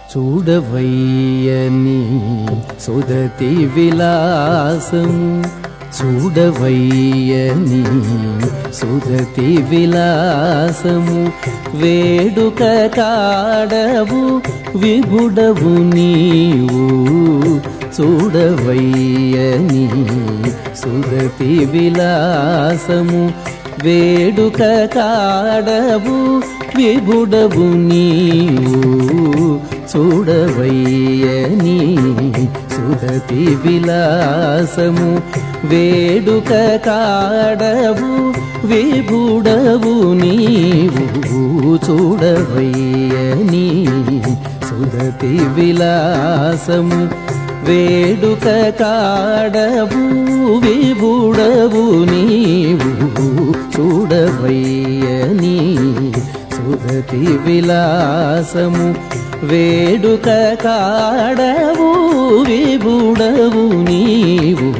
చూడవయ్యని సుదతి విలాసము చూడవయ్యని సుదతి విలాసము వేడుక కాడవు విభుడవు నీవు చూడవయ్యని సుదతి విలాసము వేడుక కాడవు విభుడవు నీవు చూడవయ్యని సుదతి విలాసము వేడుక కాడవు విభుడవు నీవు చూడవయ్యని సుదతి విలాసము వేడుక కాడవు విభుడవు నీవు చూడవయ్యని సుదతి విలాసము వేడుక కాడవు విభుడవు నీవు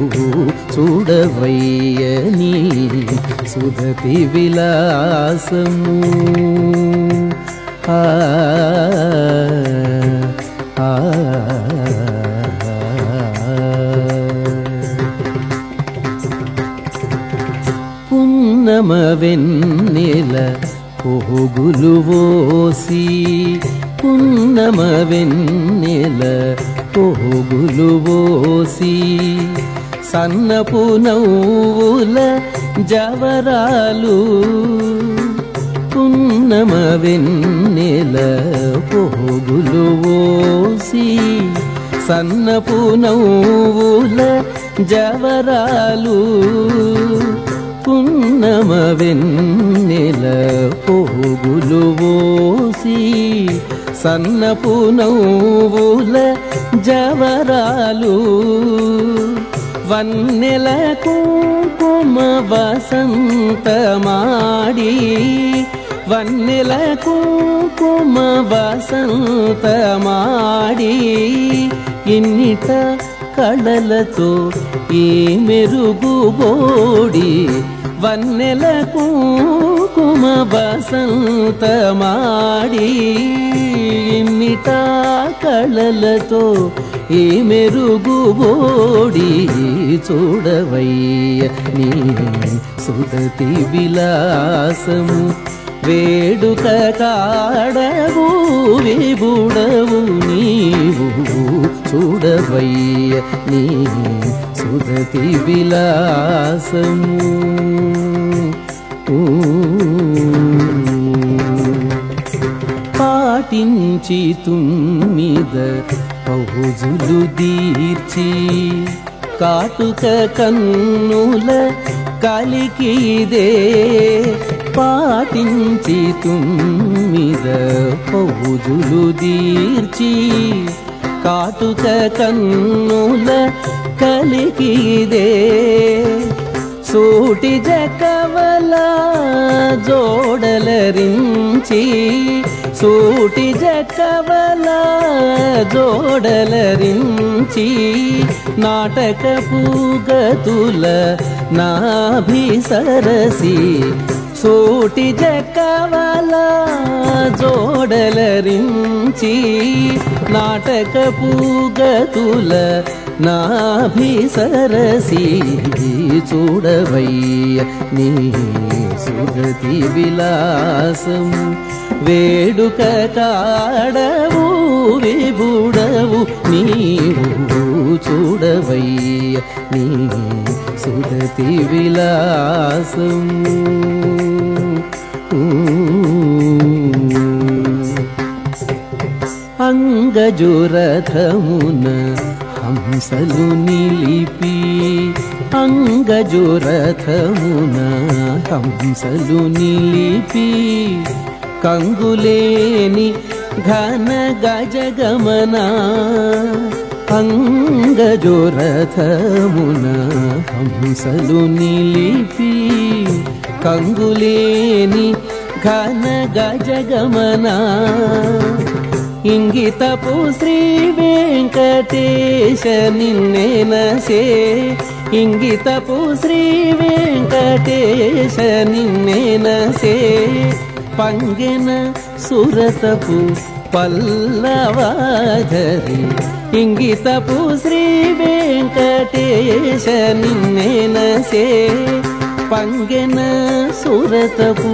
చూడవయ్యని సుదతి విలాసము ఆ ఆ పున్నమ వెన్నెల పోగులు ఓసి పున్నమ వెన్నెల పోగులు ఓసి సన్నపు నవ్వుల జవరాలు పున్నమ వెన్నెల పోగులు ఓసి సన్నపు నవ్వుల జవరాలు పున్నమ వెన్నెల పోగులు ఓసి సన్నపు నవ్వుల జవరాలు వన్నెల కుంకుమ వసంతమాడి వన్నెల కుంకుమ వసంతమాడి ఇన్నిట కళలతో ఈ మెరుగు బోడి వన్నెల కుంకుమ వసంతమాడి ఇన్నిట కళలతో ఈ మెరుగు బోడి చూడవయ్య నీ సుదతి విలాసము వేడుక కాడవు విబుడవు నీవు చూడవయ్య నీ సుదతి విలాసము పాటించి తుమ్మిద పౌజులు దీర్చి కాటుక కన్నుల కలికిదే పాటించి తుమ్మిద పౌజులు దీర్చి కాటుక కన్నుల కలికిదే సూటి జకవల జోడలరించి సూటి జకవల జోడలరించి నాటక పూగతుల నాభిసరసి సూటి జకవల జోడలరించి నాటక పూగతుల నాభిసరసి చూడవయ్య నీ సుగతి విలాసము వేడుక కాడవు విబుడవు నీవు చూడవయ్య నీ సుగతి విలాసము అంగజురథమున హంసలు నిలిపి అంగజురథమున హంసలు నిలిపి కంగులేని ఘన గజగమన అంగజురథమున హంసలు నిలిపి కంగులేని ఘన గజగమన ఇంగితపు శ్రీ వెంకటేశ నిన్నేనసే ఇంగితపు శ్రీ వెంకటేశ నిన్నేనసే పంగెన సురతపు పల్లవాధరి ఇంగితపు శ్రీ వెంకటేశ నిన్నేనసే పంగెన సురతపు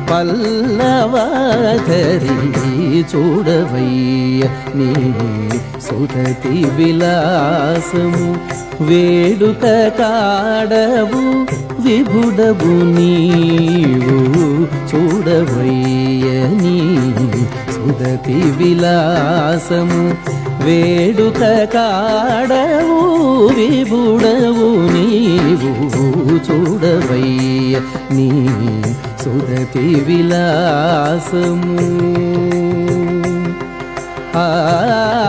పల్లవాధరి చూడవయ్య నీ సుధతి విలాసము వేడుక కాడవు విభుడవు నీవు చూడవయ్య నీ సుధతి విలాసము వేడుక కాడవు విభుడవు నీవు చూడవయ్య నీ సుధతి విలాసము ఆ